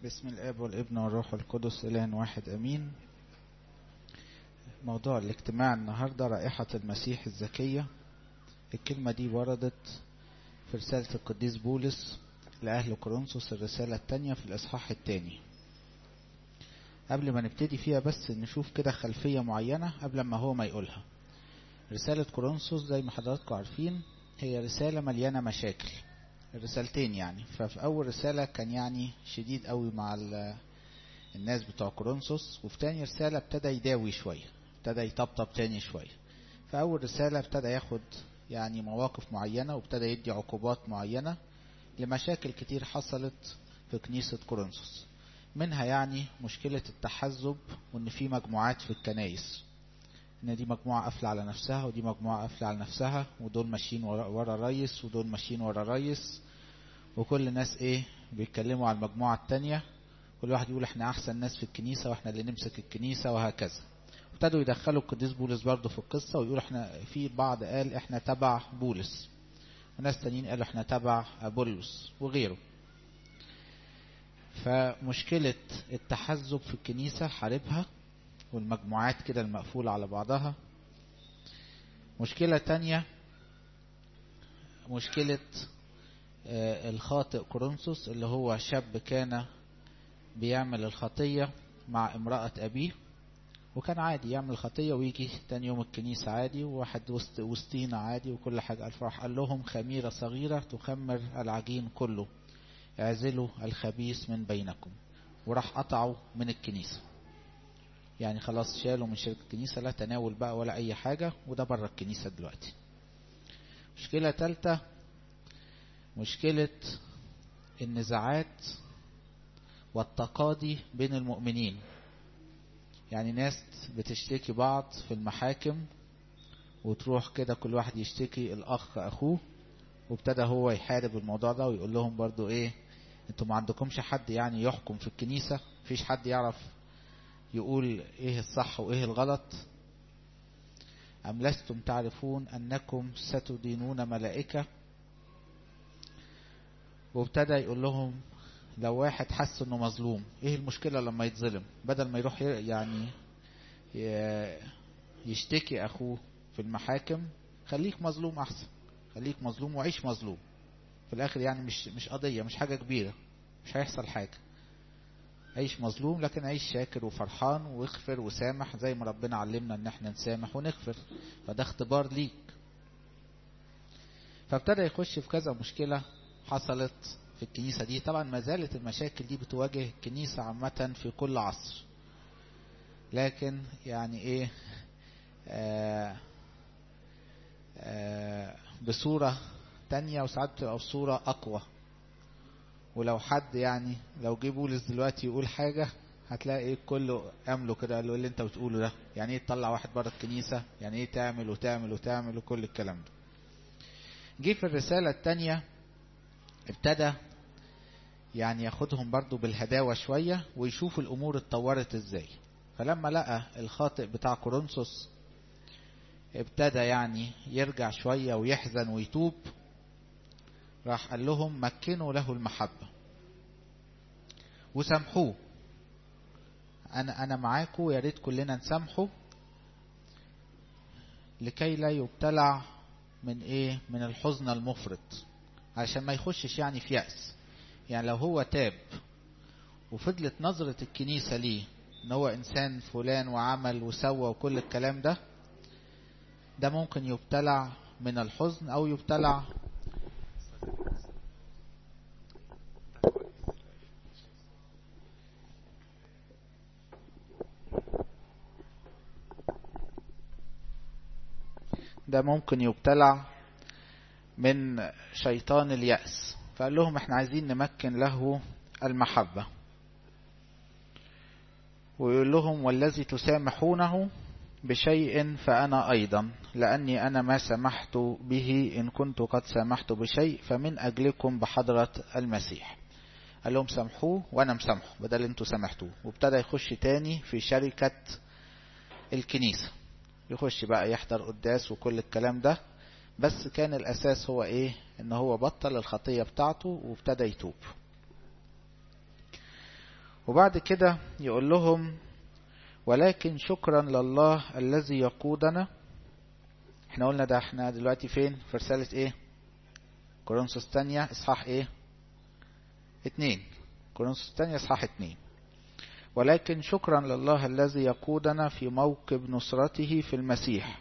بسم الاب والابن والروح القدس اله واحد امين موضوع الاجتماع النهاردة رائحة المسيح الزكية الكلمة دي وردت في رسالة القديس بولس لأهل كورنثوس الرسالة التانية في الإصحاح التاني قبل ما نبتدي فيها بس نشوف كده خلفية معينة قبل ما هو ما يقولها رسالة كورنثوس زي ما حضراتكم عارفين هي رسالة مليانة مشاكل الرسالتين يعني ففي أول رسالة كان يعني شديد قوي مع الناس بتوع كورنثوس وفي تاني رسالة ابتدى يداوي شوية ابتدى يطبطب تاني شوية في أول رسالة ابتدى ياخد يعني مواقف معينة وابتدى يدي عقوبات معينة لمشاكل كتير حصلت في كنيسة كورنثوس منها يعني مشكلة التحزب وان في مجموعات في الكنايس ان دي مجموعة قافلة على نفسها ودي مجموعة قافلة على نفسها ودول ماشيين ورا, ورا ريس ودول ماشيين ورا ريس وكل الناس ايه بيتكلموا على المجموعة التانية كل واحد يقول احنا احسن ناس في الكنيسة واحنا اللي نمسك الكنيسة وهكذا ابتدوا يدخلوا القديس بولس برضه في القصة ويقولوا احنا في بعض قال احنا تبع بولس وناس تانيين قالوا احنا تبع ابولس وغيره فمشكلة التحزب في الكنيسة حاربها والمجموعات كده المقفولة على بعضها مشكلة تانية مشكلة الخاطئ كورنثوس اللي هو شاب كان بيعمل الخطية مع امرأة أبيه وكان عادي يعمل خطية ويجي تاني يوم الكنيسة عادي وواحد وسط وسطينا عادي وكل حاجة الفرح قال لهم خميرة صغيرة تخمر العجين كله اعزلوا الخبيث من بينكم وراح قطعوا من الكنيسة يعني خلاص شالوا من شركة الكنيسة لا تناول بقى ولا أي حاجة وده بره الكنيسة دلوقتي مشكلة تالتة مشكلة النزاعات والتقاضي بين المؤمنين يعني ناس بتشتكي بعض في المحاكم وتروح كده كل واحد يشتكي الأخ أخوه وابتدى هو يحارب الموضوع ده ويقول لهم برضو ايه انتوا ما عندكمش حد يعني يحكم في الكنيسة مفيش حد يعرف يقول ايه الصح وايه الغلط أم لستم تعرفون أنكم ستدينون ملائكة وابتدى يقول لهم لو واحد حس انه مظلوم ايه المشكلة لما يتظلم بدل ما يروح يعني يشتكي اخوه في المحاكم خليك مظلوم احسن خليك مظلوم وعيش مظلوم في الاخر يعني مش مش قضية مش حاجة كبيرة مش هيحصل حاجة عيش مظلوم لكن عيش شاكر وفرحان واغفر وسامح زي ما ربنا علمنا ان احنا نسامح ونغفر فده اختبار ليك فابتدى يخش في كذا مشكلة حصلت في الكنيسة دي طبعا ما زالت المشاكل دي بتواجه الكنيسة عامة في كل عصر لكن يعني ايه آه آه بصورة تانية وساعات بتبقى بصورة أقوى ولو حد يعني لو جه بولس دلوقتي يقول حاجة هتلاقي ايه كله امله كده قال له اللي انت بتقوله ده يعني ايه تطلع واحد بره الكنيسة يعني ايه تعمل وتعمل وتعمل وكل الكلام ده جه في الرسالة التانية ابتدى يعني ياخدهم برضو بالهداوة شوية ويشوف الامور اتطورت ازاي فلما لقى الخاطئ بتاع كورنثوس ابتدى يعني يرجع شوية ويحزن ويتوب راح قال لهم مكنوا له المحبة وسامحوه انا انا معاكم يا ريت كلنا نسامحه لكي لا يبتلع من ايه من الحزن المفرط عشان ما يخشش يعني في يأس يعني لو هو تاب وفضلت نظرة الكنيسة ليه ان هو انسان فلان وعمل وسوى وكل الكلام ده ده ممكن يبتلع من الحزن او يبتلع ده ممكن يبتلع من شيطان اليأس فقال لهم احنا عايزين نمكن له المحبة ويقول لهم والذي تسامحونه بشيء فأنا أيضا لأني أنا ما سمحت به إن كنت قد سامحت بشيء فمن أجلكم بحضرة المسيح قال لهم سامحوه وأنا مسامحه بدل أنتوا سامحتوه وابتدى يخش تاني في شركة الكنيسة يخش بقى يحضر قداس وكل الكلام ده بس كان الأساس هو إيه إن هو بطل الخطية بتاعته وابتدى يتوب وبعد كده يقول لهم ولكن شكرا لله الذي يقودنا احنا قلنا ده احنا دلوقتي فين في رسالة ايه كورنثوس الثانية اصحاح ايه اتنين كورنثوس الثانية اصحاح اتنين ولكن شكرا لله الذي يقودنا في موكب نصرته في المسيح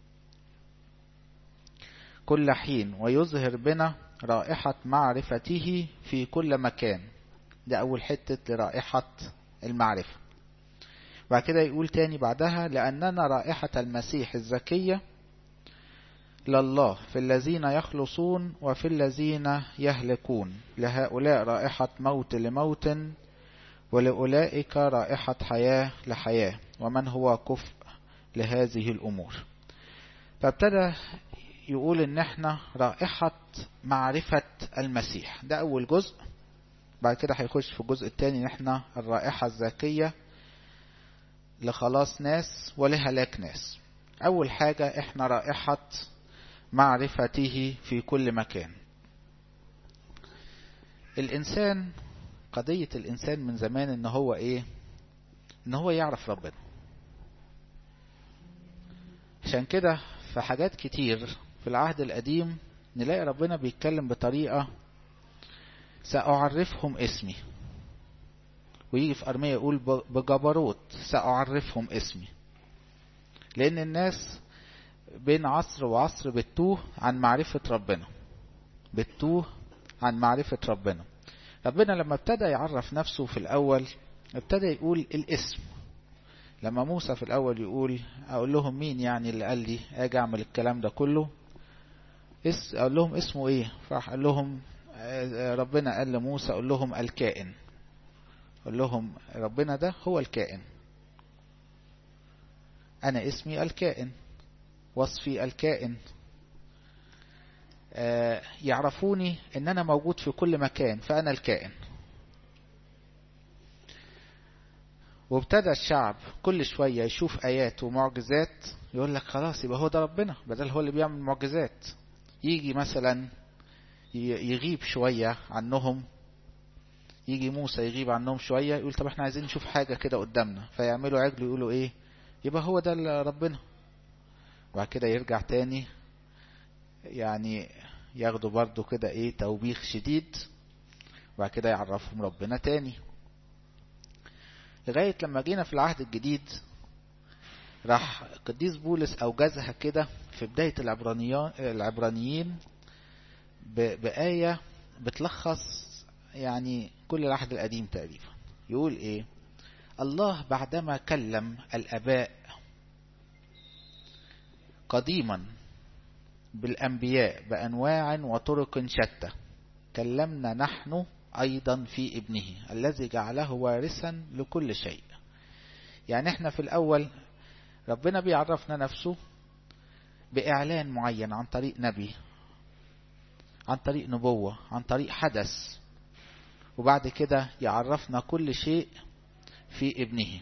كل حين ويظهر بنا رائحة معرفته في كل مكان ده أول حتة لرائحة المعرفة بعد كده يقول تاني بعدها لأننا رائحة المسيح الزكية لله في الذين يخلصون وفي الذين يهلكون لهؤلاء رائحة موت لموت ولأولئك رائحة حياة لحياة ومن هو كفء لهذه الأمور فابتدى يقول ان احنا رائحة معرفة المسيح ده اول جزء بعد كده هيخش في الجزء الثاني ان احنا الرائحة الذكية لخلاص ناس ولهلاك ناس اول حاجة احنا رائحة معرفته في كل مكان الانسان قضية الانسان من زمان ان هو ايه ان هو يعرف ربنا عشان كده في حاجات كتير في العهد القديم نلاقي ربنا بيتكلم بطريقة سأعرفهم اسمي ويجي في أرمية يقول بجبروت سأعرفهم اسمي لأن الناس بين عصر وعصر بتوه عن معرفة ربنا بتوه عن معرفة ربنا ربنا لما ابتدى يعرف نفسه في الأول ابتدى يقول الاسم لما موسى في الأول يقول أقول لهم مين يعني اللي قال لي أجي أعمل الكلام ده كله اس أقول لهم اسمه إيه فراح قال لهم ربنا قال لموسى أقول لهم الكائن أقول لهم ربنا ده هو الكائن أنا اسمي الكائن وصفي الكائن يعرفوني ان انا موجود في كل مكان فانا الكائن وابتدى الشعب كل شوية يشوف آيات ومعجزات يقول لك خلاص يبقى هو ده ربنا بدل هو اللي بيعمل معجزات يجي مثلا يغيب شوية عنهم يجي موسى يغيب عنهم شوية يقول طب احنا عايزين نشوف حاجة كده قدامنا فيعملوا عجل يقولوا ايه يبقى هو ده ربنا وبعد كده يرجع تاني يعني ياخدوا برضو كده ايه توبيخ شديد وبعد كده يعرفهم ربنا تاني لغاية لما جينا في العهد الجديد راح قديس بولس أوجزها كده في بداية العبرانيين بآية بتلخص يعني كل العهد القديم تقريبا يقول ايه الله بعدما كلم الآباء قديما بالأنبياء بأنواع وطرق شتى كلمنا نحن أيضا في ابنه الذي جعله وارثا لكل شيء يعني احنا في الأول ربنا بيعرفنا نفسه بإعلان معين عن طريق نبي عن طريق نبوة عن طريق حدث وبعد كده يعرفنا كل شيء في ابنه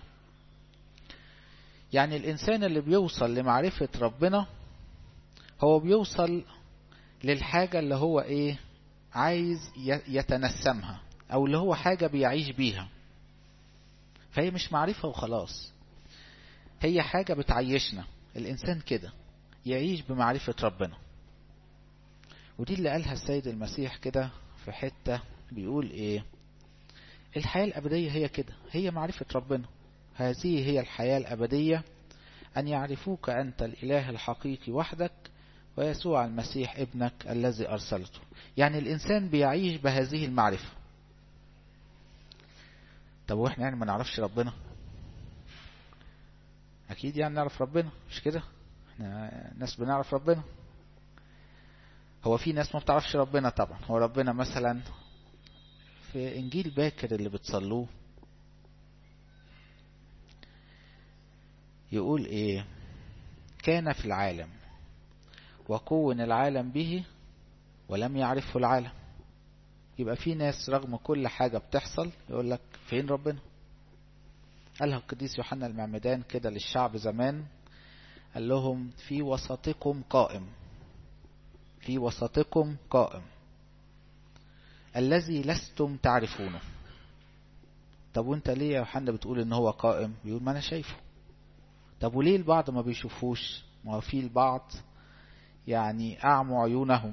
يعني الإنسان اللي بيوصل لمعرفة ربنا هو بيوصل للحاجة اللي هو ايه عايز يتنسمها او اللي هو حاجة بيعيش بيها فهي مش معرفة وخلاص هي حاجة بتعيشنا الانسان كده يعيش بمعرفة ربنا ودي اللي قالها السيد المسيح كده في حتة بيقول ايه الحياة الابدية هي كده هي معرفة ربنا هذه هي الحياة الابدية ان يعرفوك انت الاله الحقيقي وحدك ويسوع المسيح ابنك الذي أرسلته يعني الإنسان بيعيش بهذه المعرفة طب واحنا يعني ما نعرفش ربنا أكيد يعني نعرف ربنا مش كده احنا ناس بنعرف ربنا هو في ناس ما بتعرفش ربنا طبعا هو ربنا مثلا في إنجيل باكر اللي بتصلوه يقول ايه كان في العالم وكون العالم به ولم يعرفه العالم يبقى في ناس رغم كل حاجة بتحصل يقول لك فين ربنا قالها القديس يوحنا المعمدان كده للشعب زمان قال لهم في وسطكم قائم في وسطكم قائم الذي لستم تعرفونه طب وانت ليه يا يوحنا بتقول ان هو قائم بيقول ما انا شايفه طب وليه البعض ما بيشوفوش ما هو في البعض يعني اعموا عيونهم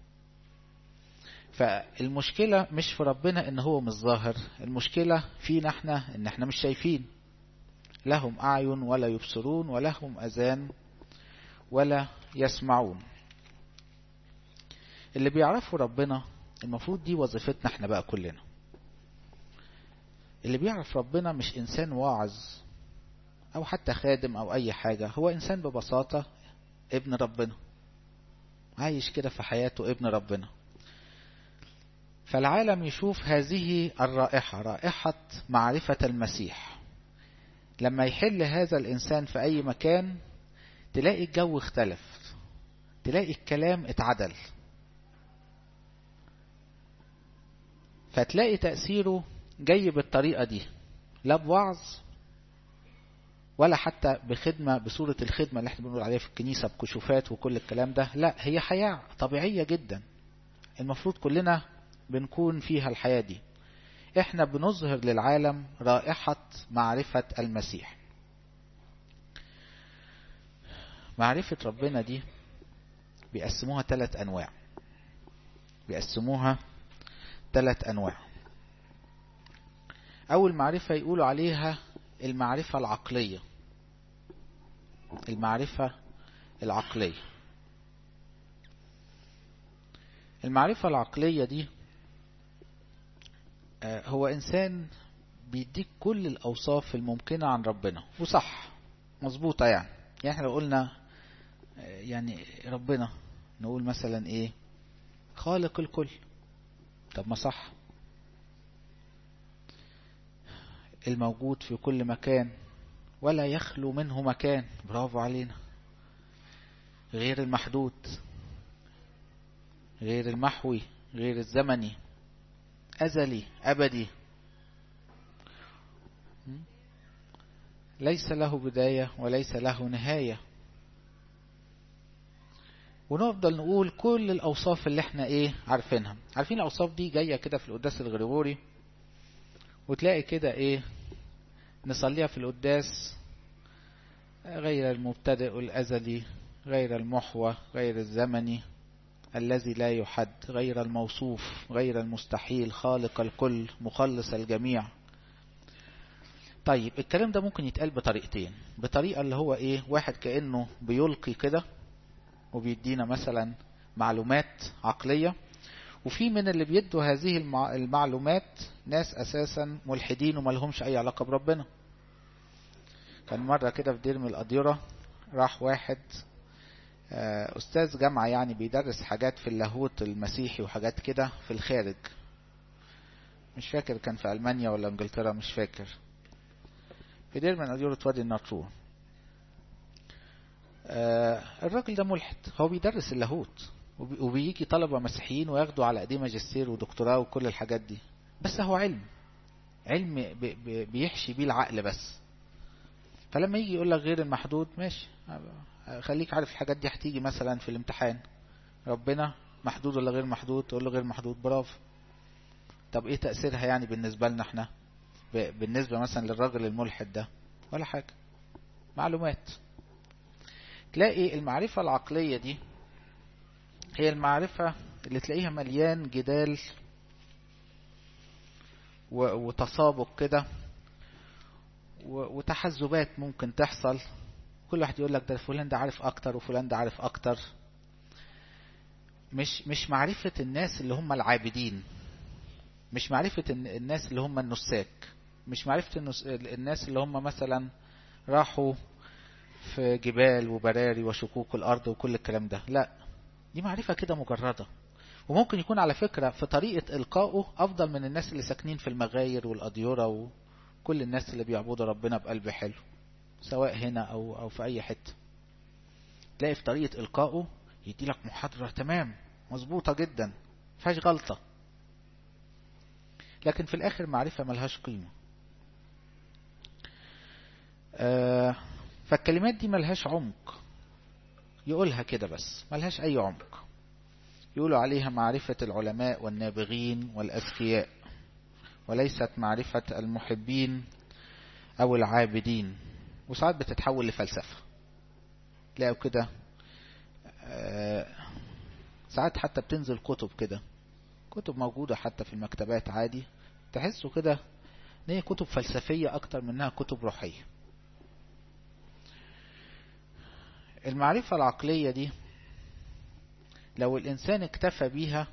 فالمشكلة مش في ربنا ان هو مش ظاهر المشكلة فينا احنا ان احنا مش شايفين لهم اعين ولا يبصرون ولهم اذان ولا يسمعون اللي بيعرفوا ربنا المفروض دي وظيفتنا احنا بقى كلنا اللي بيعرف ربنا مش انسان واعظ او حتى خادم او اي حاجة هو انسان ببساطة ابن ربنا عايش كده في حياته ابن ربنا فالعالم يشوف هذه الرائحة رائحة معرفة المسيح لما يحل هذا الإنسان في أي مكان تلاقي الجو اختلف تلاقي الكلام اتعدل فتلاقي تأثيره جاي بالطريقة دي لا بوعظ ولا حتى بخدمة بصورة الخدمة اللي احنا بنقول عليها في الكنيسة بكشوفات وكل الكلام ده لا هي حياة طبيعية جدا المفروض كلنا بنكون فيها الحياة دي احنا بنظهر للعالم رائحة معرفة المسيح معرفة ربنا دي بيقسموها ثلاث انواع بيقسموها ثلاث انواع اول معرفة يقولوا عليها المعرفة العقلية المعرفة العقلية المعرفة العقلية دي هو إنسان بيديك كل الأوصاف الممكنة عن ربنا وصح مظبوطة يعني يعني احنا لو قلنا يعني ربنا نقول مثلا ايه خالق الكل طب ما صح الموجود في كل مكان ولا يخلو منه مكان برافو علينا غير المحدود غير المحوي غير الزمني أزلي أبدي ليس له بداية وليس له نهاية ونفضل نقول كل الأوصاف اللي احنا ايه عارفينها عارفين الأوصاف دي جاية كده في القداس الغريغوري وتلاقي كده ايه نصليها في القداس غير المبتدئ الأزلي غير المحوى غير الزمني الذي لا يحد غير الموصوف غير المستحيل خالق الكل مخلص الجميع طيب الكلام ده ممكن يتقال بطريقتين بطريقة اللي هو ايه واحد كأنه بيلقي كده وبيدينا مثلا معلومات عقلية وفي من اللي بيدوا هذه المعلومات ناس اساسا ملحدين وما لهمش اي علاقة بربنا كان مرة كده في دير من الأديرة راح واحد أستاذ جامعة يعني بيدرس حاجات في اللاهوت المسيحي وحاجات كده في الخارج مش فاكر كان في ألمانيا ولا إنجلترا مش فاكر في دير من أديرة وادي النطرون الراجل ده ملحد هو بيدرس اللاهوت وبيجي طلبة مسيحيين وياخدوا على ايديه ماجستير ودكتوراه وكل الحاجات دي بس هو علم علم بيحشي بيه العقل بس فلما يجي يقول لك غير المحدود ماشي خليك عارف الحاجات دي هتيجي مثلا في الامتحان ربنا محدود ولا غير محدود تقول له غير محدود برافو طب ايه تأثيرها يعني بالنسبة لنا احنا بالنسبة مثلا للراجل الملحد ده ولا حاجة معلومات تلاقي المعرفة العقلية دي هي المعرفة اللي تلاقيها مليان جدال وتسابق كده وتحزبات ممكن تحصل كل واحد يقول لك ده فلان ده عارف اكتر وفلان ده عارف اكتر مش مش معرفة الناس اللي هم العابدين مش معرفة الناس اللي هم النساك مش معرفة الناس اللي هم مثلا راحوا في جبال وبراري وشكوك الارض وكل الكلام ده لا دي معرفة كده مجردة وممكن يكون على فكرة في طريقة إلقائه أفضل من الناس اللي ساكنين في المغاير والأديرة وكل الناس اللي بيعبدوا ربنا بقلب حلو سواء هنا أو, أو في أي حتة تلاقي في طريقة إلقائه يدي لك محاضرة تمام مظبوطة جدا فيهاش غلطة لكن في الآخر معرفة ملهاش قيمة آه فالكلمات دي ملهاش عمق يقولها كده بس ملهاش أي عمق يقولوا عليها معرفة العلماء والنابغين والأذكياء وليست معرفة المحبين أو العابدين وساعات بتتحول لفلسفة تلاقوا كده ساعات حتى بتنزل كتب كده كتب موجودة حتى في المكتبات عادي تحسوا كده ان هي كتب فلسفية اكتر منها كتب روحية المعرفة العقلية دي لو الانسان اكتفى بيها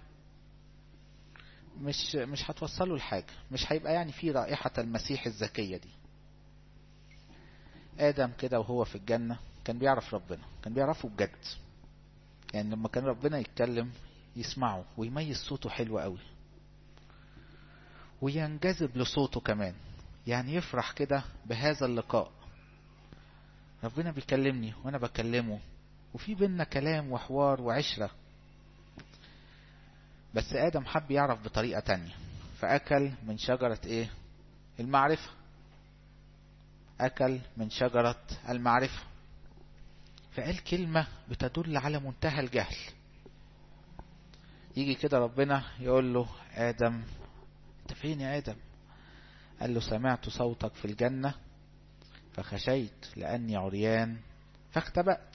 مش مش هتوصله لحاجة مش هيبقى يعني في رائحة المسيح الذكية دي آدم كده وهو في الجنة كان بيعرف ربنا كان بيعرفه بجد يعني لما كان ربنا يتكلم يسمعه ويميز صوته حلو قوي وينجذب لصوته كمان يعني يفرح كده بهذا اللقاء ربنا بيكلمني وانا بكلمه وفي بينا كلام وحوار وعشرة بس آدم حب يعرف بطريقة تانية فأكل من شجرة ايه المعرفة أكل من شجرة المعرفة فقال كلمة بتدل على منتهى الجهل يجي كده ربنا يقول له آدم انت فين يا آدم قال له سمعت صوتك في الجنة فخشيت لأني عريان فاختبأت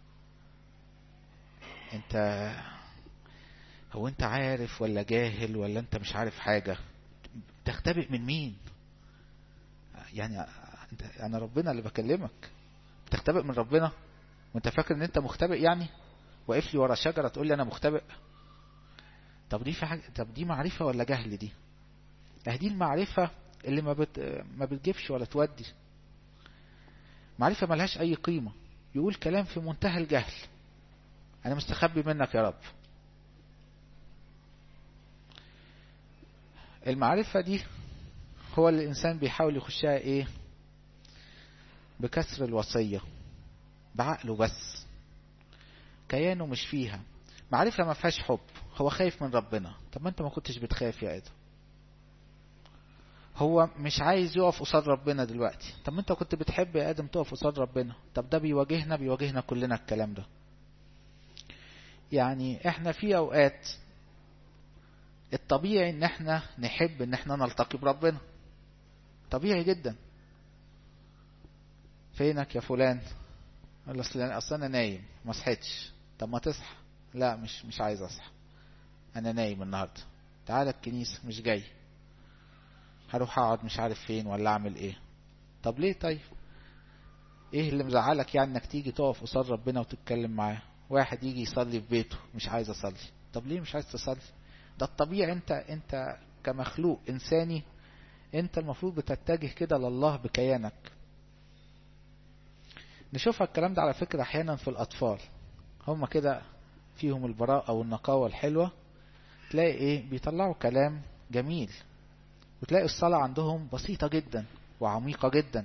انت هو انت عارف ولا جاهل ولا انت مش عارف حاجة تختبئ من مين يعني انت انا ربنا اللي بكلمك بتختبئ من ربنا وانت فاكر ان انت مختبئ يعني واقف لي ورا شجرة تقول لي انا مختبئ طب دي في حاجة طب دي معرفة ولا جهل دي اه دي المعرفة اللي ما بت... ما بتجيبش ولا تودي معرفة ملهاش اي قيمة يقول كلام في منتهى الجهل انا مستخبي منك يا رب المعرفة دي هو اللي الانسان بيحاول يخشها ايه بكسر الوصية بعقله بس كيانه مش فيها معرفة ما فيهاش حب هو خايف من ربنا طب ما انت ما كنتش بتخاف يا ادم هو مش عايز يقف قصاد ربنا دلوقتي طب ما انت كنت بتحب يا ادم تقف قصاد ربنا طب ده بيواجهنا بيواجهنا كلنا الكلام ده يعني احنا في اوقات الطبيعي ان احنا نحب ان احنا نلتقي بربنا طبيعي جدا فينك يا فلان اصل اصل انا نايم ما صحيتش طب ما تصحى لا مش مش عايز اصحى انا نايم النهارده تعالى الكنيسه مش جاي هروح اقعد مش عارف فين ولا اعمل ايه طب ليه طيب ايه اللي مزعلك يعني انك تيجي تقف قصاد ربنا وتتكلم معاه واحد يجي يصلي في بيته مش عايز اصلي طب ليه مش عايز تصلي ده الطبيعي انت انت كمخلوق انساني انت المفروض بتتجه كده لله بكيانك نشوفها الكلام ده على فكرة احيانا في الاطفال هم كده فيهم البراءة والنقاوة الحلوة تلاقي ايه بيطلعوا كلام جميل وتلاقي الصلاة عندهم بسيطة جدا وعميقة جدا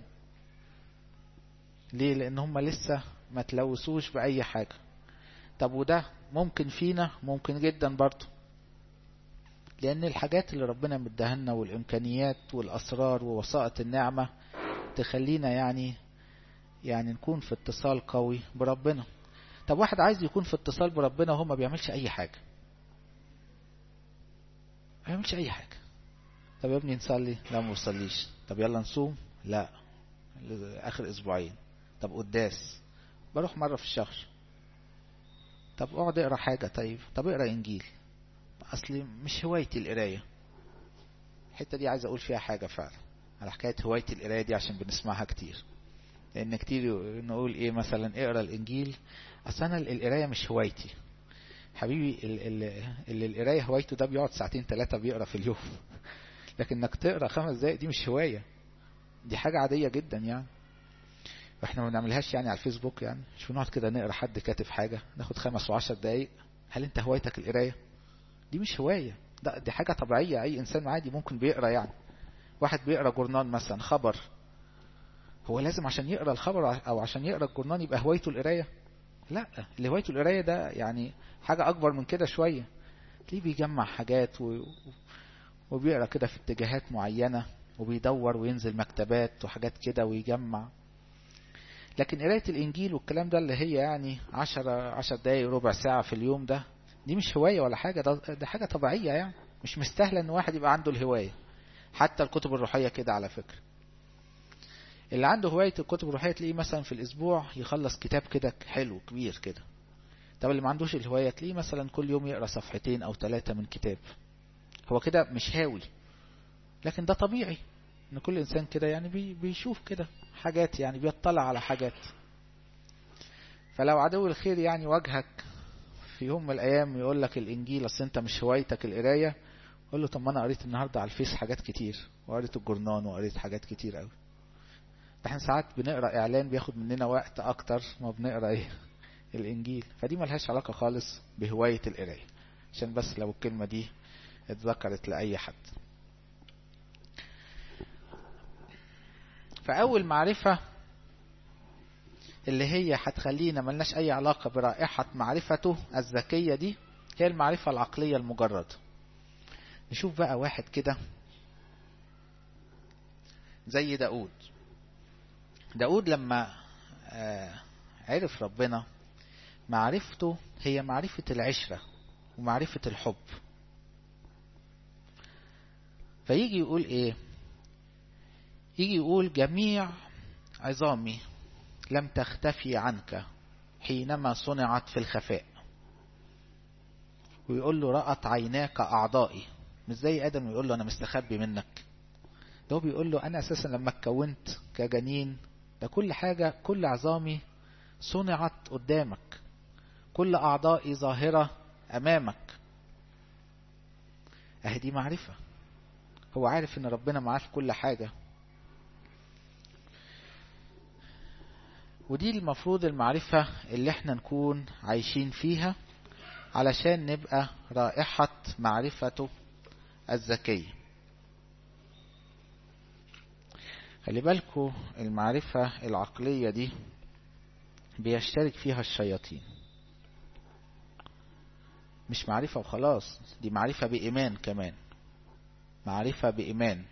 ليه لان هم لسه ما تلوثوش بأي حاجة طب وده ممكن فينا ممكن جدا برضه لأن الحاجات اللي ربنا مدهنا والإمكانيات والأسرار ووسائط النعمة تخلينا يعني يعني نكون في اتصال قوي بربنا طب واحد عايز يكون في اتصال بربنا وهو ما بيعملش أي حاجة ما بيعملش أي حاجة طب يا ابني نصلي لا ما بصليش طب يلا نصوم لا آخر أسبوعين طب قداس بروح مرة في الشهر طب اقعد اقرا حاجة طيب طب اقرا انجيل اصلي مش هوايتي القراية الحتة دي عايز اقول فيها حاجة فعلا على حكاية هوايتي القراية دي عشان بنسمعها كتير لان كتير نقول ايه مثلا اقرا الانجيل اصل انا القراية مش هوايتي حبيبي اللي القراية هوايته ده بيقعد ساعتين ثلاثة بيقرا في اليوم لكن انك تقرا خمس دقايق دي مش هواية دي حاجة عادية جدا يعني واحنا ما بنعملهاش يعني على الفيسبوك يعني مش بنقعد كده نقرا حد كاتب حاجة ناخد خمس وعشر دقايق هل انت هوايتك القراية دي مش هواية ده دي حاجة طبيعية اي انسان عادي ممكن بيقرا يعني واحد بيقرا جورنال مثلا خبر هو لازم عشان يقرا الخبر او عشان يقرا الجورنال يبقى هوايته القراية لا اللي هوايته القراية ده يعني حاجة اكبر من كده شوية تلاقيه بيجمع حاجات و... وبيقرا كده في اتجاهات معينة وبيدور وينزل مكتبات وحاجات كده ويجمع لكن قراية الإنجيل والكلام ده اللي هي يعني عشر عشر دقايق ربع ساعة في اليوم ده دي مش هواية ولا حاجة ده, ده حاجة طبيعية يعني مش مستاهلة إن واحد يبقى عنده الهواية حتى الكتب الروحية كده على فكرة اللي عنده هواية الكتب الروحية تلاقيه مثلا في الأسبوع يخلص كتاب كده حلو كبير كده طب اللي ما عندوش الهواية تلاقيه مثلا كل يوم يقرأ صفحتين أو ثلاثة من كتاب هو كده مش هاوي لكن ده طبيعي ان كل انسان كده يعني بي بيشوف كده حاجات يعني بيطلع على حاجات فلو عدو الخير يعني واجهك في يوم من الايام يقول لك الانجيل اصل انت مش هوايتك القرايه قول له طب ما انا قريت النهارده على الفيس حاجات كتير وقريت الجورنان وقريت حاجات كتير قوي ده احنا ساعات بنقرا اعلان بياخد مننا وقت اكتر ما بنقرا ايه الانجيل فدي ملهاش علاقه خالص بهوايه القرايه عشان بس لو الكلمه دي اتذكرت لاي حد فأول معرفة اللي هي هتخلينا ملناش أي علاقة برائحة معرفته الذكية دي هي المعرفة العقلية المجردة نشوف بقى واحد كده زي داود داود لما عرف ربنا معرفته هي معرفة العشرة ومعرفة الحب فيجي يقول ايه يجي يقول جميع عظامي لم تختفي عنك حينما صنعت في الخفاء ويقول له رأت عيناك أعضائي مش زي آدم يقول له أنا مستخبي منك ده هو بيقول له أنا أساسا لما اتكونت كجنين ده كل حاجة كل عظامي صنعت قدامك كل أعضائي ظاهرة أمامك أهي دي معرفة هو عارف إن ربنا معاه في كل حاجة ودي المفروض المعرفة اللي احنا نكون عايشين فيها علشان نبقى رائحة معرفته الذكية خلي بالكوا المعرفة العقلية دي بيشترك فيها الشياطين مش معرفة وخلاص دي معرفة بإيمان كمان معرفة بإيمان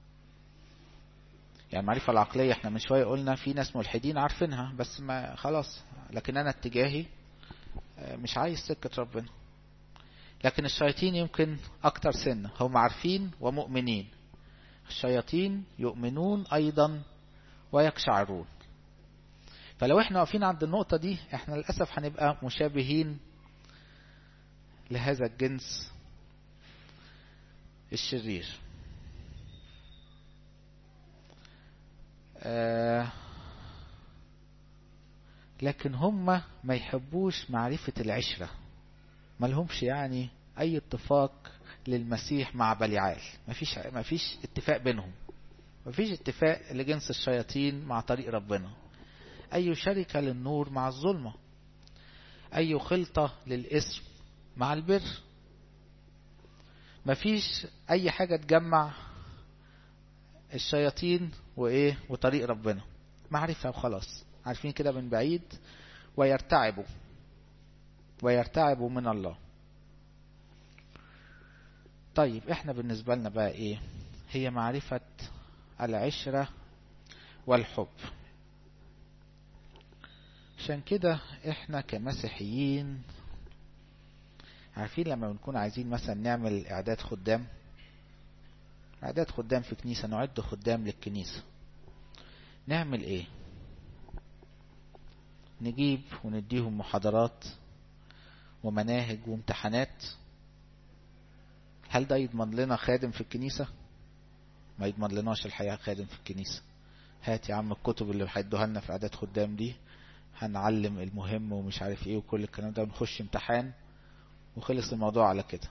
يعني المعرفة العقلية احنا من شوية قلنا في ناس ملحدين عارفينها بس ما خلاص لكن انا اتجاهي مش عايز سكة ربنا لكن الشياطين يمكن اكتر سنة هم عارفين ومؤمنين الشياطين يؤمنون ايضا ويقشعرون فلو احنا واقفين عند النقطة دي احنا للأسف هنبقى مشابهين لهذا الجنس الشرير آه لكن هم ما يحبوش معرفة العشرة ما لهمش يعني اي اتفاق للمسيح مع بليعال ما فيش, ما فيش اتفاق بينهم ما فيش اتفاق لجنس الشياطين مع طريق ربنا اي شركة للنور مع الظلمة اي خلطة للاسم مع البر ما فيش اي حاجة تجمع الشياطين وايه وطريق ربنا معرفة وخلاص عارفين كده من بعيد ويرتعبوا ويرتعبوا من الله طيب احنا بالنسبة لنا بقى ايه هي معرفة العشرة والحب عشان كده احنا كمسيحيين عارفين لما بنكون عايزين مثلا نعمل اعداد خدام اعداد خدام في كنيسة نعد خدام للكنيسة نعمل ايه نجيب ونديهم محاضرات ومناهج وامتحانات هل ده يضمن لنا خادم في الكنيسة ما يضمن لناش الحقيقة خادم في الكنيسة هات يا عم الكتب اللي هيدوها لنا في اعداد خدام دي هنعلم المهم ومش عارف ايه وكل الكلام ده ونخش امتحان وخلص الموضوع على كده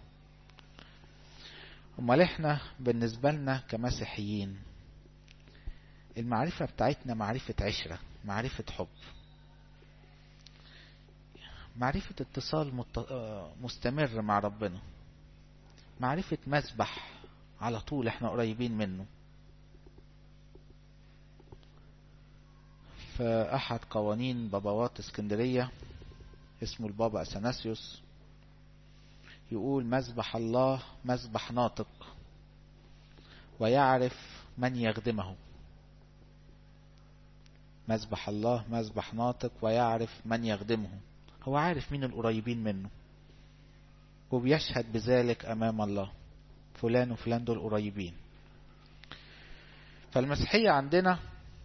امال احنا بالنسبة لنا كمسيحيين المعرفة بتاعتنا معرفة عشرة معرفة حب معرفة اتصال مستمر مع ربنا معرفة مسبح على طول احنا قريبين منه في احد قوانين بابوات اسكندرية اسمه البابا اثناسيوس يقول مذبح الله مذبح ناطق ويعرف من يخدمه مذبح الله مذبح ناطق ويعرف من يخدمه هو عارف مين القريبين منه وبيشهد بذلك أمام الله فلان وفلان دول قريبين فالمسيحية عندنا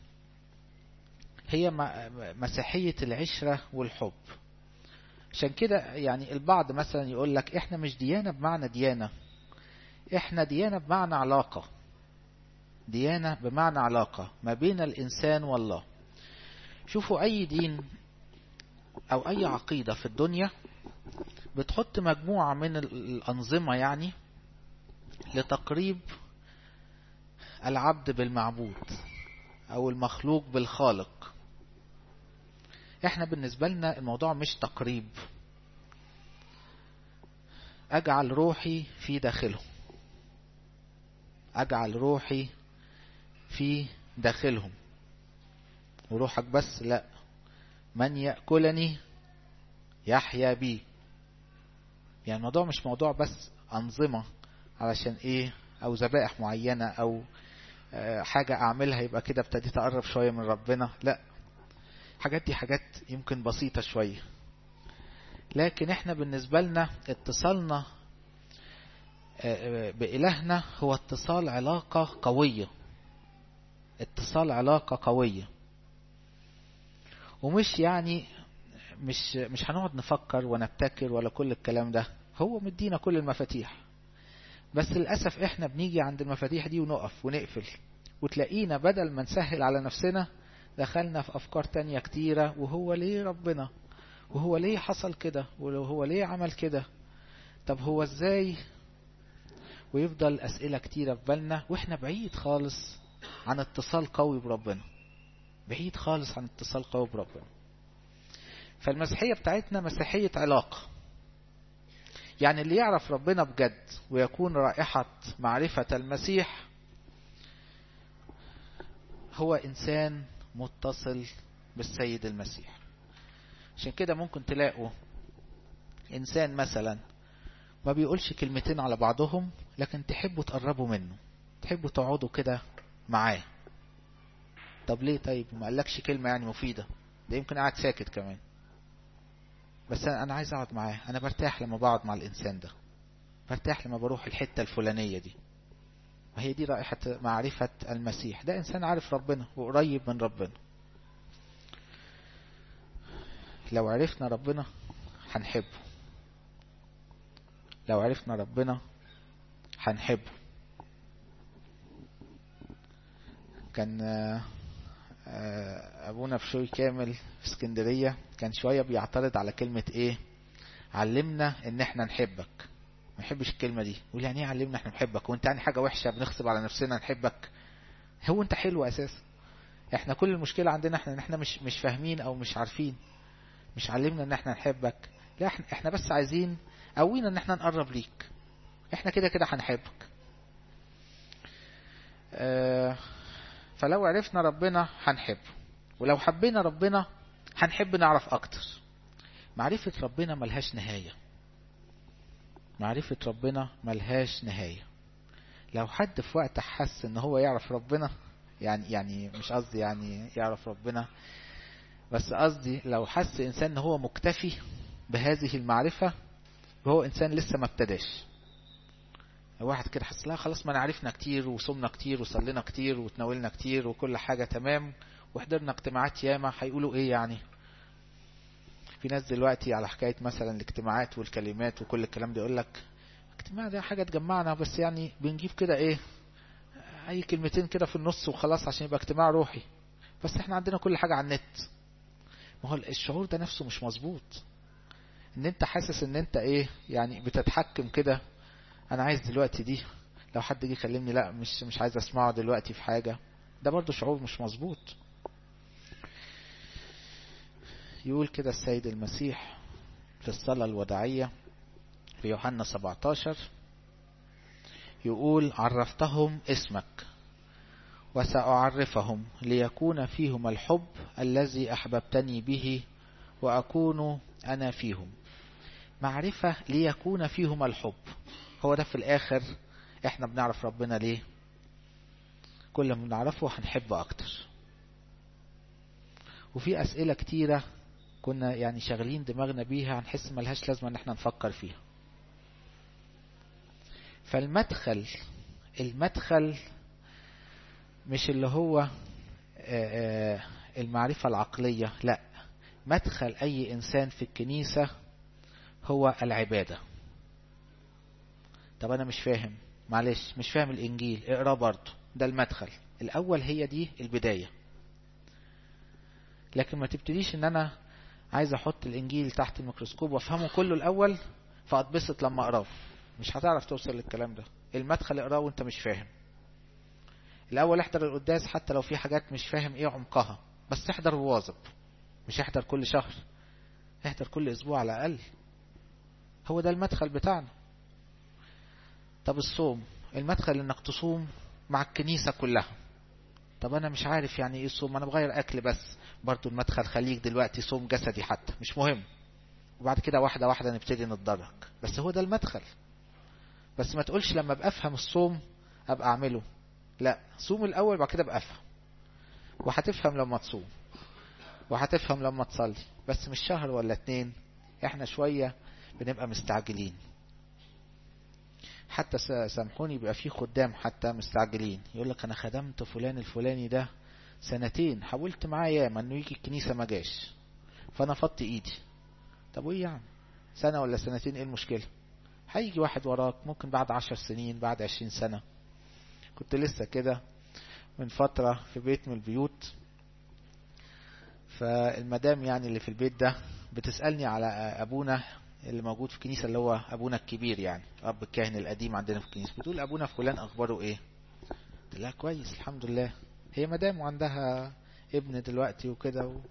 هي مسيحية العشرة والحب عشان كده يعني البعض مثلا يقول لك احنا مش ديانة بمعنى ديانة احنا ديانة بمعنى علاقة ديانة بمعنى علاقة ما بين الإنسان والله شوفوا أي دين أو أي عقيدة في الدنيا بتحط مجموعة من الأنظمة يعني لتقريب العبد بالمعبود أو المخلوق بالخالق احنا بالنسبة لنا الموضوع مش تقريب أجعل روحي في داخله أجعل روحي في داخلهم وروحك بس لا من يأكلني يحيا بي يعني الموضوع مش موضوع بس أنظمة علشان إيه أو ذبائح معينة أو حاجة أعملها يبقى كده ابتديت أقرب شوية من ربنا لا حاجات دي حاجات يمكن بسيطة شوية لكن احنا بالنسبة لنا اتصالنا بإلهنا هو اتصال علاقة قوية اتصال علاقة قوية ومش يعني مش مش هنقعد نفكر ونبتكر ولا كل الكلام ده هو مدينا كل المفاتيح بس للأسف احنا بنيجي عند المفاتيح دي ونقف ونقفل وتلاقينا بدل ما نسهل على نفسنا دخلنا في أفكار تانية كتيرة وهو ليه ربنا وهو ليه حصل كده وهو ليه عمل كده طب هو ازاي ويفضل أسئلة كتيرة في بالنا واحنا بعيد خالص عن اتصال قوي بربنا بعيد خالص عن اتصال قوي بربنا فالمسيحية بتاعتنا مسيحية علاقة يعني اللي يعرف ربنا بجد ويكون رائحة معرفة المسيح هو إنسان متصل بالسيد المسيح عشان كده ممكن تلاقوا إنسان مثلا ما بيقولش كلمتين على بعضهم لكن تحبوا تقربوا منه تحبوا تقعدوا كده معاه طب ليه طيب ما قالكش كلمة يعني مفيدة ده يمكن قاعد ساكت كمان بس أنا عايز أقعد معاه أنا برتاح لما بقعد مع الإنسان ده برتاح لما بروح الحتة الفلانية دي وهي دي رائحة معرفة المسيح ده إنسان عارف ربنا وقريب من ربنا لو عرفنا ربنا هنحبه لو عرفنا ربنا هنحبه كان أبونا بشوي كامل في اسكندرية كان شوية بيعترض على كلمة إيه علمنا إن إحنا نحبك ما يحبش الكلمة دي يقول يعني ايه علمنا احنا نحبك وانت يعني حاجة وحشة بنغصب على نفسنا نحبك هو انت حلو اساسا احنا كل المشكلة عندنا احنا ان احنا مش مش فاهمين او مش عارفين مش علمنا ان احنا نحبك لا احنا, احنا بس عايزين قوينا ان احنا نقرب ليك احنا كده كده هنحبك اه فلو عرفنا ربنا هنحبه ولو حبينا ربنا هنحب نعرف اكتر معرفة ربنا ملهاش نهايه معرفة ربنا ملهاش نهاية لو حد في وقت حس ان هو يعرف ربنا يعني يعني مش قصدي يعني يعرف ربنا بس قصدي لو حس انسان ان هو مكتفي بهذه المعرفة وهو انسان لسه ما ابتداش واحد كده حس لا خلاص ما انا عرفنا كتير وصمنا كتير وصلينا كتير وتناولنا كتير وكل حاجة تمام وحضرنا اجتماعات ياما هيقولوا ايه يعني في ناس دلوقتي على حكاية مثلا الاجتماعات والكلمات وكل الكلام ده يقول لك اجتماع ده حاجة تجمعنا بس يعني بنجيب كده ايه اي كلمتين كده في النص وخلاص عشان يبقى اجتماع روحي بس احنا عندنا كل حاجة على النت ما هو الشعور ده نفسه مش مظبوط ان انت حاسس ان انت ايه يعني بتتحكم كده انا عايز دلوقتي دي لو حد جه يكلمني لا مش مش عايز اسمعه دلوقتي في حاجة ده برضو شعور مش مظبوط يقول كده السيد المسيح في الصلاة الوداعية في يوحنا 17 يقول عرفتهم اسمك وسأعرفهم ليكون فيهم الحب الذي أحببتني به وأكون أنا فيهم معرفة ليكون فيهم الحب هو ده في الآخر احنا بنعرف ربنا ليه كل ما بنعرفه هنحب أكتر وفي أسئلة كتيرة كنا يعني شغالين دماغنا بيها هنحس ملهاش لازمة ان احنا نفكر فيها فالمدخل المدخل مش اللي هو المعرفة العقلية لا مدخل أي إنسان في الكنيسة هو العبادة طب أنا مش فاهم معلش مش فاهم الإنجيل اقرأ برضه ده المدخل الأول هي دي البداية لكن ما تبتديش ان انا عايز احط الانجيل تحت الميكروسكوب وافهمه كله الاول فاتبسط لما اقراه مش هتعرف توصل للكلام ده المدخل اقراه وانت مش فاهم الاول احضر القداس حتى لو في حاجات مش فاهم ايه عمقها بس احضر وواظب مش احضر كل شهر احضر كل اسبوع على الاقل هو ده المدخل بتاعنا طب الصوم المدخل انك تصوم مع الكنيسة كلها طب انا مش عارف يعني ايه الصوم انا بغير اكل بس برضو المدخل خليك دلوقتي صوم جسدي حتى مش مهم وبعد كده واحدة واحدة نبتدي نتدرج بس هو ده المدخل بس ما تقولش لما ابقى افهم الصوم ابقى اعمله لا صوم الاول بعد كده ابقى افهم وهتفهم لما تصوم وهتفهم لما تصلي بس مش شهر ولا اتنين احنا شوية بنبقى مستعجلين حتى سامحوني بيبقى في خدام حتى مستعجلين يقول لك انا خدمت فلان الفلاني ده سنتين حاولت معاه ياما انه يجي الكنيسه ما جاش فانا فضت ايدي طب وايه يعني سنه ولا سنتين ايه المشكله هيجي واحد وراك ممكن بعد عشر سنين بعد عشرين سنه كنت لسه كده من فتره في بيت من البيوت فالمدام يعني اللي في البيت ده بتسالني على ابونا اللي موجود في الكنيسة اللي هو أبونا الكبير يعني أب الكاهن القديم عندنا في الكنيسة بتقول أبونا فلان أخباره إيه قلت لها كويس الحمد لله هي مدام وعندها ابن دلوقتي وكده و...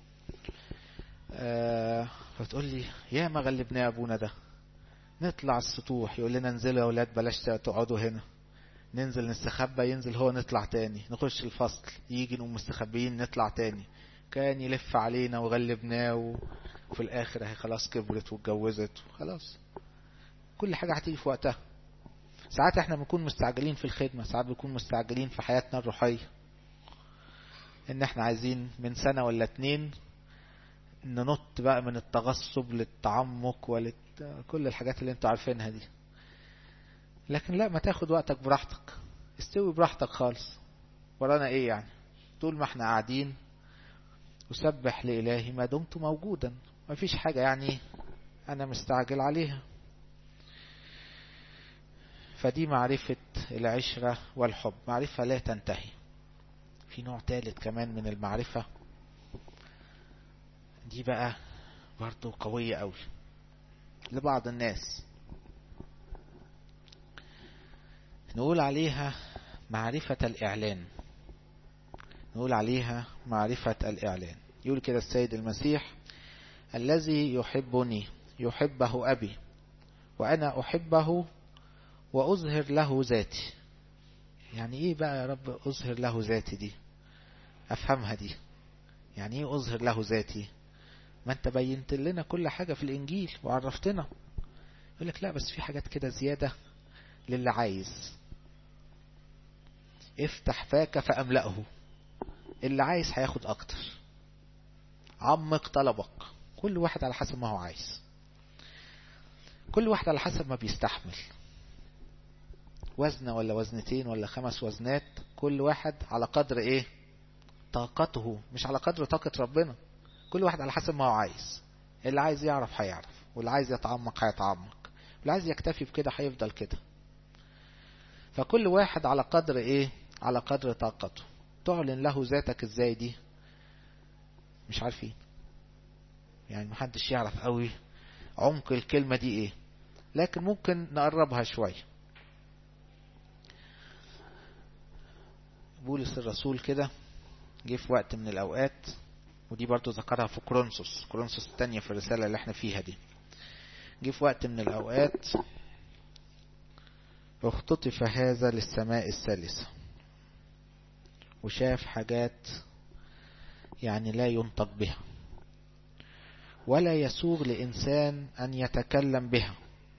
آه فتقول لي يا ما غلبناه أبونا ده نطلع السطوح يقول لنا انزلوا يا ولاد بلاش تقعدوا هنا ننزل نستخبى ينزل هو نطلع تاني نخش الفصل يجي نقوم مستخبيين نطلع تاني كان يلف علينا وغلبناه و... وفي الاخر اهي خلاص كبرت واتجوزت وخلاص كل حاجة هتيجي في وقتها ساعات احنا بنكون مستعجلين في الخدمة ساعات بنكون مستعجلين في حياتنا الروحية ان احنا عايزين من سنة ولا اتنين ننط بقى من التغصب للتعمق ولت... كل الحاجات اللي انتوا عارفينها دي لكن لا ما تاخد وقتك براحتك استوي براحتك خالص ورانا ايه يعني طول ما احنا قاعدين أسبح لإلهي ما دمت موجودا ما فيش حاجة يعني أنا مستعجل عليها فدي معرفة العشرة والحب معرفة لا تنتهي في نوع ثالث كمان من المعرفة دي بقى برضو قوية قوي لبعض الناس نقول عليها معرفة الإعلان نقول عليها معرفة الإعلان يقول كده السيد المسيح الذي يحبني يحبه أبي وأنا أحبه وأظهر له ذاتي يعني إيه بقى يا رب أظهر له ذاتي دي أفهمها دي يعني إيه أظهر له ذاتي ما أنت بينت لنا كل حاجة في الإنجيل وعرفتنا يقول لك لا بس في حاجات كده زيادة للي عايز افتح فاك فأملأه اللي عايز هياخد اكتر عمق طلبك كل واحد على حسب ما هو عايز كل واحد على حسب ما بيستحمل وزنة ولا وزنتين ولا خمس وزنات كل واحد على قدر ايه طاقته مش على قدر طاقة ربنا كل واحد على حسب ما هو عايز اللي عايز يعرف هيعرف واللي عايز يتعمق هيتعمق واللي عايز يكتفي بكده هيفضل كده فكل واحد على قدر ايه على قدر طاقته تعلن له ذاتك ازاي دي مش عارفين يعني محدش يعرف قوي عمق الكلمة دي ايه لكن ممكن نقربها شوية بولس الرسول كده جه في وقت من الأوقات ودي برضو ذكرها في كورنثوس كورنثوس التانية في الرسالة اللي احنا فيها دي جه في وقت من الأوقات اختطف هذا للسماء الثالثة وشاف حاجات يعني لا ينطق بها ولا يسوغ لإنسان أن يتكلم بها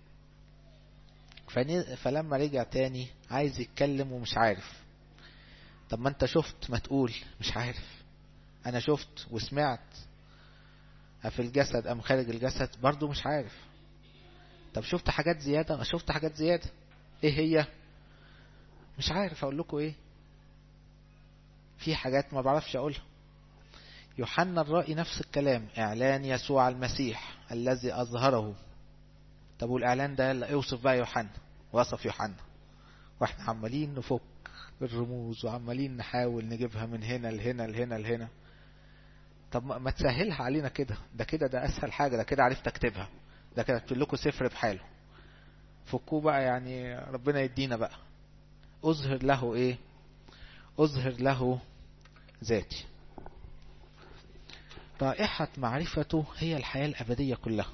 فلما رجع تاني عايز يتكلم ومش عارف طب ما انت شفت ما تقول مش عارف انا شفت وسمعت في الجسد ام خارج الجسد برضو مش عارف طب شفت حاجات زيادة شفت حاجات زيادة ايه هي مش عارف اقول لكم ايه في حاجات ما بعرفش اقولها يوحنا الرائي نفس الكلام اعلان يسوع المسيح الذي اظهره طب والاعلان ده يلا اوصف بقى يوحنا وصف يوحنا واحنا عمالين نفك الرموز وعمالين نحاول نجيبها من هنا لهنا لهنا لهنا طب ما تسهلها علينا كده ده كده ده اسهل حاجه ده كده عرفت اكتبها ده كده اكتب لكم سفر بحاله فكوه بقى يعني ربنا يدينا بقى اظهر له ايه اظهر له ذاتي رائحة معرفته هي الحياة الأبدية كلها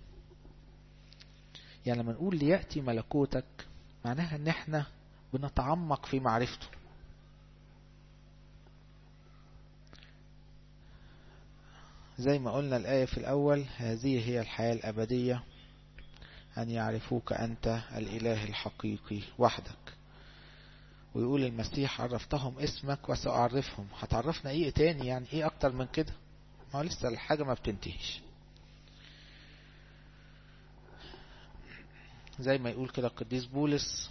يعني لما نقول ليأتي ملكوتك معناها ان احنا بنتعمق في معرفته زي ما قلنا الآية في الأول هذه هي الحياة الأبدية أن يعرفوك أنت الإله الحقيقي وحدك ويقول المسيح عرفتهم اسمك وسأعرفهم هتعرفنا ايه تاني يعني ايه اكتر من كده ما هو لسه الحاجة ما بتنتهيش زي ما يقول كده القديس بولس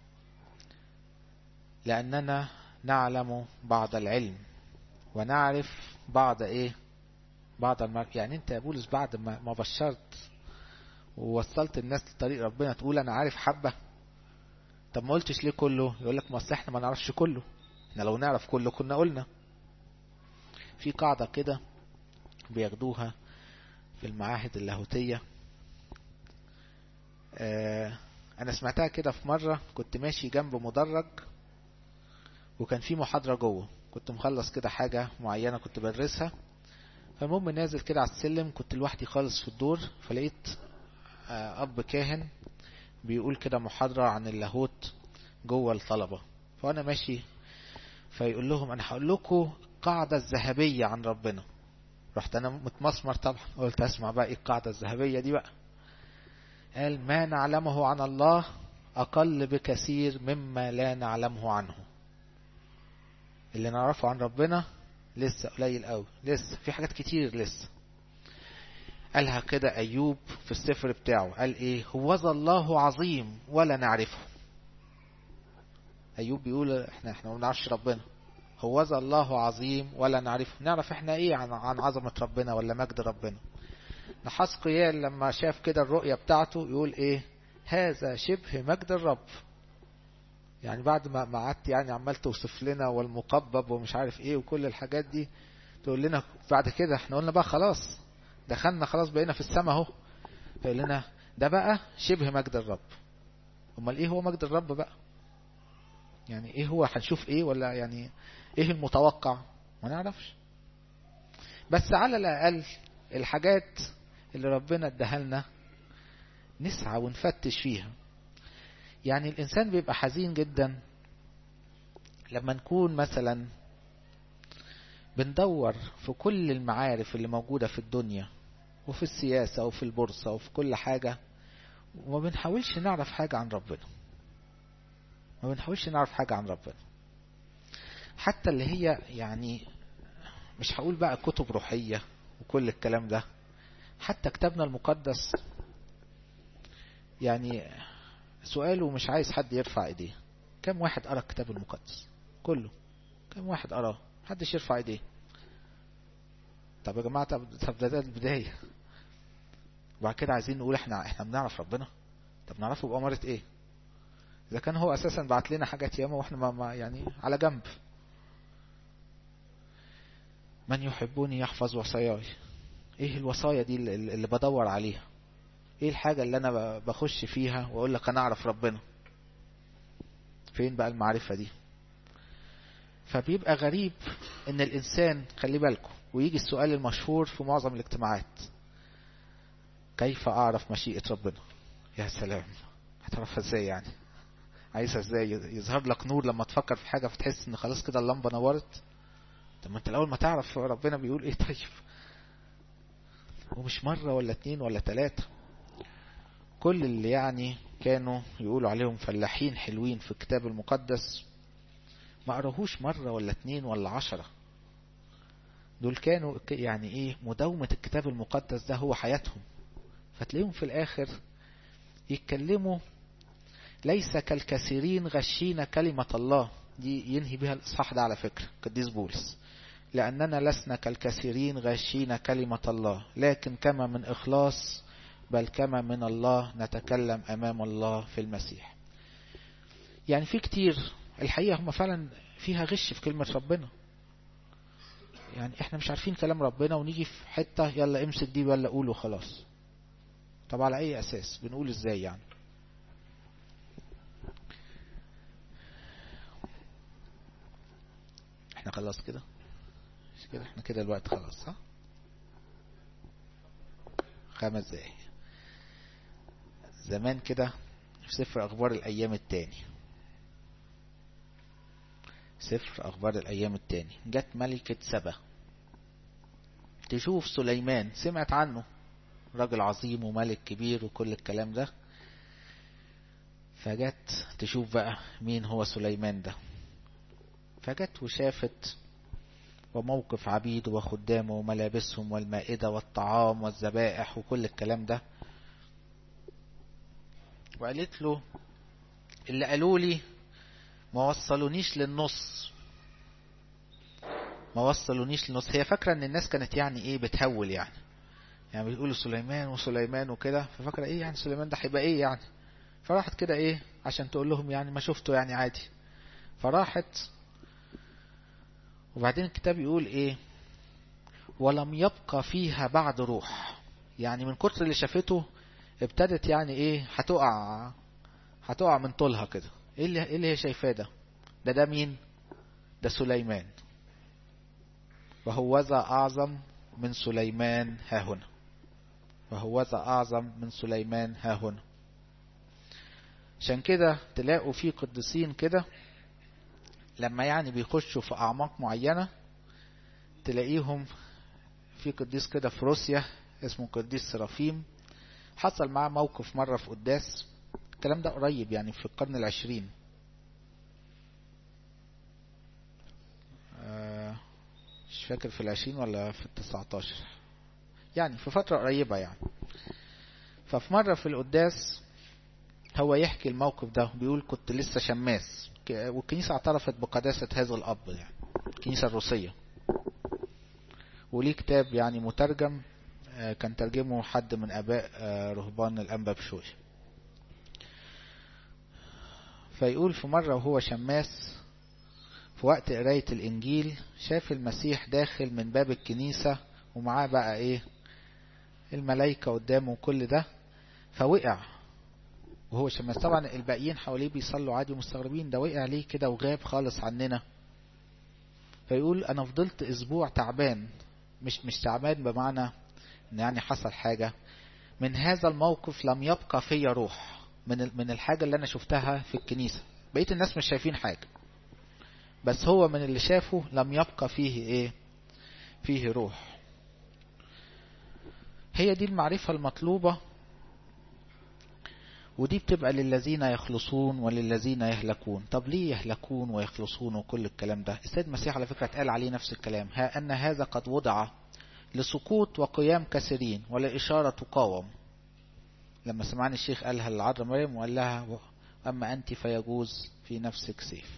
لأننا نعلم بعض العلم ونعرف بعض ايه بعض المعرفة يعني انت يا بولس بعد ما بشرت ووصلت الناس لطريق ربنا تقول انا عارف حبة طب ما قلتش ليه كله يقول لك ما اصل احنا ما نعرفش كله احنا لو نعرف كله كنا قلنا في قاعدة كده بياخدوها في المعاهد اللاهوتية اه انا سمعتها كده في مرة كنت ماشي جنب مدرج وكان في محاضرة جوه كنت مخلص كده حاجة معينة كنت بدرسها فالمهم نازل كده على السلم كنت لوحدي خالص في الدور فلقيت اه اب كاهن بيقول كده محاضرة عن اللاهوت جوه الطلبة فأنا ماشي فيقول لهم أنا هقول لكم القاعدة الذهبية عن ربنا رحت أنا متمسمر طبعا قلت أسمع بقى إيه القاعدة الذهبية دي بقى قال ما نعلمه عن الله أقل بكثير مما لا نعلمه عنه اللي نعرفه عن ربنا لسه قليل قوي لسه في حاجات كتير لسه قالها كده أيوب في السفر بتاعه قال إيه هوذا الله عظيم ولا نعرفه أيوب بيقول إحنا إحنا ما بنعرفش ربنا هوذا الله عظيم ولا نعرفه نعرف إحنا إيه عن عن عظمة ربنا ولا مجد ربنا نحاس قيال لما شاف كده الرؤية بتاعته يقول إيه هذا شبه مجد الرب يعني بعد ما ما قعدت يعني عمال توصف لنا والمقبب ومش عارف ايه وكل الحاجات دي تقول لنا بعد كده احنا قلنا بقى خلاص دخلنا خلاص بقينا في السماء اهو فيقول لنا ده بقى شبه مجد الرب امال ايه هو مجد الرب بقى يعني ايه هو هنشوف ايه ولا يعني ايه المتوقع ما نعرفش بس على الاقل الحاجات اللي ربنا اداها لنا نسعى ونفتش فيها يعني الانسان بيبقى حزين جدا لما نكون مثلا بندور في كل المعارف اللي موجودة في الدنيا وفي السياسة وفي البورصة وفي كل حاجة وما بنحاولش نعرف حاجة عن ربنا ما بنحاولش نعرف حاجة عن ربنا حتى اللي هي يعني مش هقول بقى كتب روحية وكل الكلام ده حتى كتابنا المقدس يعني سؤاله مش عايز حد يرفع ايديه كم واحد قرأ الكتاب المقدس كله كم واحد قراه محدش يرفع ايديه طب يا جماعة طب ده, ده البداية وبعد كده عايزين نقول احنا احنا بنعرف ربنا طب نعرفه بأمارة ايه اذا كان هو اساسا بعت لنا حاجات ياما واحنا ما, ما يعني على جنب من يحبني يحفظ وصاياي ايه الوصايا دي اللي, اللي بدور عليها ايه الحاجة اللي انا بخش فيها واقول لك انا اعرف ربنا فين بقى المعرفة دي فبيبقى غريب ان الانسان خلي بالكم ويجي السؤال المشهور في معظم الاجتماعات كيف اعرف مشيئة ربنا يا سلام هتعرفها ازاي يعني عايزها ازاي يظهر لك نور لما تفكر في حاجة فتحس ان خلاص كده اللمبة نورت طب ما انت الاول ما تعرف ربنا بيقول ايه طيب ومش مرة ولا اتنين ولا تلاتة كل اللي يعني كانوا يقولوا عليهم فلاحين حلوين في الكتاب المقدس ما قراهوش مرة ولا اتنين ولا عشرة دول كانوا يعني ايه مداومة الكتاب المقدس ده هو حياتهم فتلاقيهم في الاخر يتكلموا ليس كالكثيرين غشين كلمة الله دي ينهي بها الإصحاح ده على فكرة قديس بولس لأننا لسنا كالكثيرين غاشين كلمة الله لكن كما من إخلاص بل كما من الله نتكلم أمام الله في المسيح يعني في كتير الحقيقة هم فعلا فيها غش في كلمة ربنا يعني احنا مش عارفين كلام ربنا ونيجي في حتة يلا امسك دي ولا قوله خلاص طب على اي اساس بنقول ازاي يعني احنا خلاص كده مش كده احنا كده الوقت خلاص صح خمس دقايق زمان كده في سفر اخبار الايام التاني سفر اخبار الايام التاني جت ملكة سبا تشوف سليمان سمعت عنه راجل عظيم وملك كبير وكل الكلام ده فجت تشوف بقى مين هو سليمان ده فجت وشافت وموقف عبيده وخدامه وملابسهم والمائدة والطعام والذبائح وكل الكلام ده وقالت له اللي قالوا لي ما وصلونيش للنص ما وصلونيش للنص هي فاكرة ان الناس كانت يعني ايه بتهول يعني يعني بيقولوا سليمان وسليمان وكده ففاكرة ايه يعني سليمان ده هيبقى ايه يعني فراحت كده ايه عشان تقول لهم يعني ما شفته يعني عادي فراحت وبعدين الكتاب يقول ايه ولم يبقى فيها بعد روح يعني من كتر اللي شافته ابتدت يعني ايه هتقع هتقع من طولها كده ايه اللي, إيه اللي هي شايفاه ده ده ده مين ده سليمان وهوذا اعظم من سليمان ها هنا وهوذا اعظم من سليمان ها هنا عشان كده تلاقوا في قديسين كده لما يعني بيخشوا في أعماق معينة تلاقيهم في قديس كده في روسيا اسمه قديس سرافيم حصل معاه موقف مرة في قداس الكلام ده قريب يعني في القرن العشرين مش فاكر في العشرين ولا في التسعتاشر يعني في فترة قريبة يعني ففي مرة في القداس هو يحكي الموقف ده بيقول كنت لسه شماس والكنيسة اعترفت بقداسة هذا الأب يعني الكنيسة الروسية وليه كتاب يعني مترجم كان ترجمه حد من أباء رهبان الأنبا بشوي فيقول في مرة وهو شماس في وقت قراية الإنجيل شاف المسيح داخل من باب الكنيسة ومعاه بقى إيه الملايكة قدامه وكل ده فوقع وهو شماس طبعا الباقيين حواليه بيصلوا عادي مستغربين ده وقع ليه كده وغاب خالص عننا فيقول انا فضلت اسبوع تعبان مش مش تعبان بمعنى ان يعني حصل حاجة من هذا الموقف لم يبقى فيا روح من من الحاجة اللي انا شفتها في الكنيسة بقيت الناس مش شايفين حاجة بس هو من اللي شافه لم يبقى فيه ايه فيه روح هي دي المعرفة المطلوبة ودي بتبقى للذين يخلصون وللذين يهلكون طب ليه يهلكون ويخلصون وكل الكلام ده السيد المسيح على فكرة قال عليه نفس الكلام ها أن هذا قد وضع لسقوط وقيام كثيرين ولإشارة تقاوم لما سمعني الشيخ قالها للعذراء مريم وقال لها أما أنت فيجوز في نفسك سيف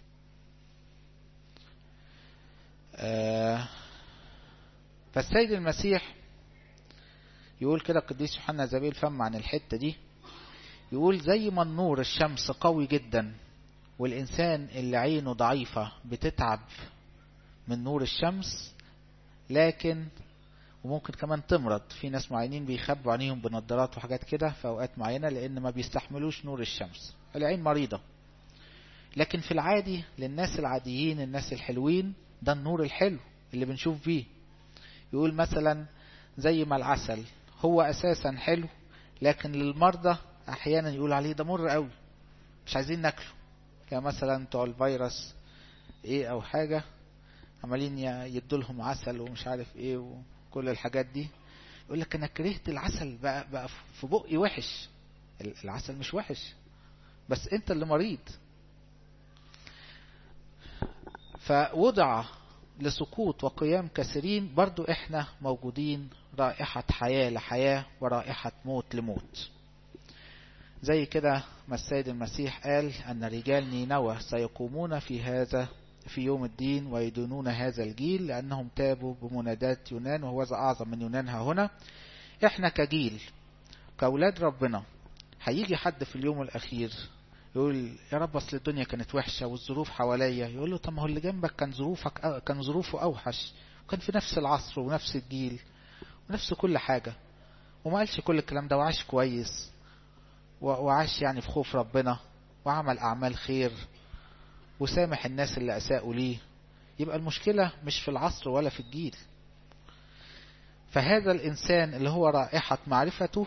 آه فالسيد المسيح يقول كده القديس يوحنا زبيل فم عن الحتة دي يقول زي ما النور الشمس قوي جدا والإنسان اللي عينه ضعيفة بتتعب من نور الشمس لكن وممكن كمان تمرض في ناس معينين بيخبوا عينيهم بنضارات وحاجات كده في أوقات معينة لأن ما بيستحملوش نور الشمس العين مريضة لكن في العادي للناس العاديين الناس الحلوين ده النور الحلو اللي بنشوف بيه يقول مثلا زي ما العسل هو أساسا حلو لكن للمرضى احيانا يقول عليه ده مر قوي مش عايزين ناكله يعني مثلا بتوع الفيروس ايه او حاجة عمالين يدوا لهم عسل ومش عارف ايه وكل الحاجات دي يقول لك انا كرهت العسل بقى, بقى في بقي وحش العسل مش وحش بس انت اللي مريض فوضع لسقوط وقيام كثيرين برضو احنا موجودين رائحة حياة لحياة ورائحة موت لموت زي كده ما السيد المسيح قال أن رجال نينوى سيقومون في هذا في يوم الدين ويدونون هذا الجيل لأنهم تابوا بمنادات يونان وهو أعظم من يونان ها هنا احنا كجيل كأولاد ربنا هيجي حد في اليوم الأخير يقول يا رب أصل الدنيا كانت وحشة والظروف حواليا يقول له طب ما هو اللي جنبك كان ظروفك كان ظروفه أوحش وكان في نفس العصر ونفس الجيل ونفس كل حاجة وما قالش كل الكلام ده وعاش كويس وعاش يعني في خوف ربنا وعمل أعمال خير وسامح الناس اللي أساءوا ليه يبقى المشكلة مش في العصر ولا في الجيل فهذا الإنسان اللي هو رائحة معرفته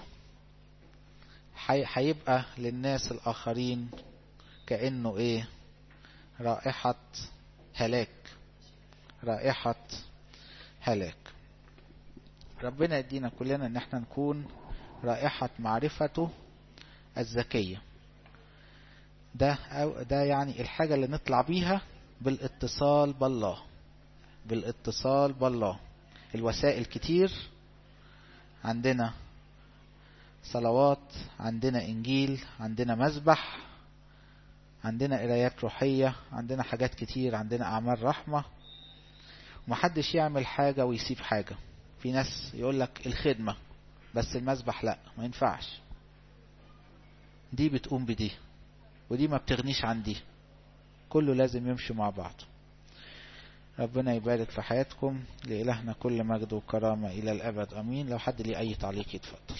هيبقى للناس الآخرين كأنه إيه رائحة هلاك رائحة هلاك ربنا يدينا كلنا ان احنا نكون رائحة معرفته الذكية ده أو ده يعني الحاجة اللي نطلع بيها بالاتصال بالله بالاتصال بالله الوسائل كتير عندنا صلوات عندنا انجيل عندنا مذبح عندنا قرايات روحية عندنا حاجات كتير عندنا اعمال رحمة ومحدش يعمل حاجة ويسيب حاجة في ناس يقول لك الخدمة بس المذبح لا ما ينفعش دي بتقوم بدي ودي ما بتغنيش عن دي كله لازم يمشي مع بعض ربنا يبارك في حياتكم لإلهنا كل مجد وكرامة إلى الأبد أمين لو حد ليه أي تعليق يتفضل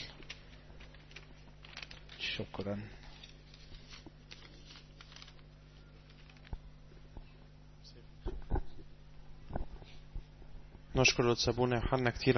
شكرا نشكر سابونا يوحنا كتير